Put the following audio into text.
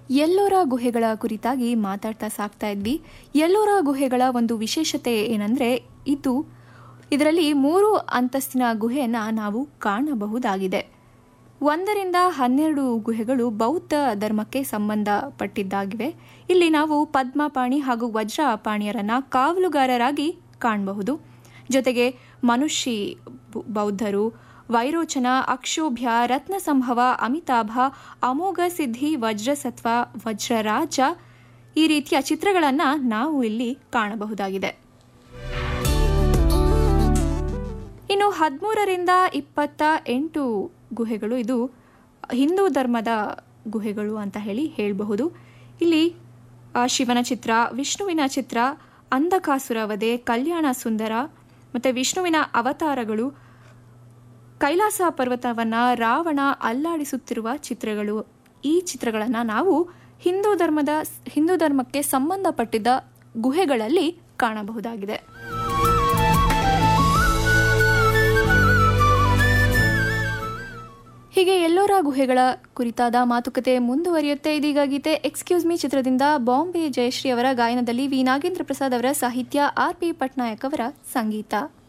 ಎಲ್ಲೋರ ಗುಹೆಗಳ ಕುರಿತಾಗಿ ಮಾತಾಡ್ತಾ ಸಾಕ್ತಾ ಇದ್ವಿ ಎಲ್ಲೋರ ಗುಹೆಗಳ ಒಂದು ವಿಶೇಷತೆ ಏನಂದ್ರೆ ಇದು ಇದರಲ್ಲಿ ಮೂರು ಅಂತಸ್ತಿನ ಗುಹೆಯನ್ನ ನಾವು ಕಾಣಬಹುದಾಗಿದೆ ಒಂದರಿಂದ ಹನ್ನೆರಡು ಗುಹೆಗಳು ಬೌದ್ಧ ಧರ್ಮಕ್ಕೆ ಸಂಬಂಧಪಟ್ಟಿದ್ದಾಗಿವೆ ಇಲ್ಲಿ ನಾವು ಪದ್ಮಪಾಣಿ ಹಾಗೂ ವಜ್ರಪಾಣಿಯರನ್ನ ಕಾವಲುಗಾರರಾಗಿ ಕಾಣಬಹುದು ಜೊತೆಗೆ ಮನುಷ್ಯ ಬೌದ್ಧರು ವೈರೋಚನ ಅಕ್ಷೋಭ್ಯ ರತ್ನಸಂಭವ ಅಮಿತಾಭ ಅಮೋಘ ಸಿದ್ಧಿ ವಜ್ರಸತ್ವ ವಜ್ರರಾಜ ಈ ರೀತಿಯ ಚಿತ್ರಗಳನ್ನು ನಾವು ಇಲ್ಲಿ ಕಾಣಬಹುದಾಗಿದೆ ಇನ್ನು ಹದಿಮೂರರಿಂದ ಇಪ್ಪತ್ತ ಎಂಟು ಗುಹೆಗಳು ಇದು ಹಿಂದೂ ಧರ್ಮದ ಗುಹೆಗಳು ಅಂತ ಹೇಳಿ ಹೇಳಬಹುದು ಇಲ್ಲಿ ಆ, ಶಿವನ ಚಿತ್ರ ವಿಷ್ಣುವಿನ ಚಿತ್ರ ಅಂಧಕಾಸುರ ವಧೆ ಕಲ್ಯಾಣ ಸುಂದರ ಮತ್ತು ವಿಷ್ಣುವಿನ ಅವತಾರಗಳು ಕೈಲಾಸ ಪರ್ವತವನ್ನ ರಾವಣ ಅಲ್ಲಾಡಿಸುತ್ತಿರುವ ಚಿತ್ರಗಳು ಈ ಚಿತ್ರಗಳನ್ನು ನಾವು ಹಿಂದೂ ಧರ್ಮದ ಹಿಂದೂ ಧರ್ಮಕ್ಕೆ ಸಂಬಂಧಪಟ್ಟಿದ್ದ ಗುಹೆಗಳಲ್ಲಿ ಕಾಣಬಹುದಾಗಿದೆ ಹೀಗೆ ಎಲ್ಲೋರ ಗುಹೆಗಳ ಕುರಿತಾದ ಮಾತುಕತೆ ಮುಂದುವರಿಯುತ್ತೆ ಇದೀಗ ಗೀತೆ ಎಕ್ಸ್ಕ್ಯೂಸ್ ಮೀ ಚಿತ್ರದಿಂದ ಬಾಂಬೆ ಜಯಶ್ರೀ ಅವರ ಗಾಯನದಲ್ಲಿ ವಿ ನಾಗೇಂದ್ರ ಪ್ರಸಾದ್ ಅವರ ಸಾಹಿತ್ಯ ಆರ್ ಪಿ ಪಟ್ನಾಯಕ್ ಅವರ ಸಂಗೀತ